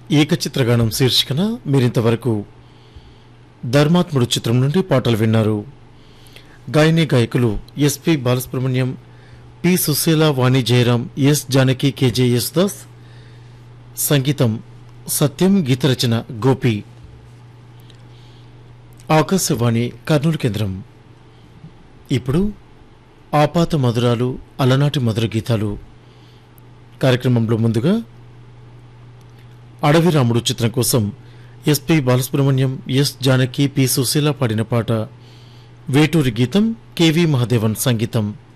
ఏకచిత్రగానం శీర్షికన మీరింతవరకు ధర్మాత్ముడు చిత్రం నుండి పాటలు విన్నారు గాయని గాయకులు SP Balasubrahmanyam P Susheela Vani Jayaram S Janaki KJ Yesudas సంగీతం సత్యం గీతరచన గోపి ఆకాశవాణి కర్నూలు కేంద్రం ఇప్పుడు ఆపాత మధురాలు అలనాటి మధుర గీతాలు కార్యక్రమంలో ముందుగా అడవి రాముడు చిత్రం కోసం SP Balasubrahmanyam S Janaki P Susheela పాడిన పాట వేటూరి గీతం కెవి మహాదేవన్ సంగీతం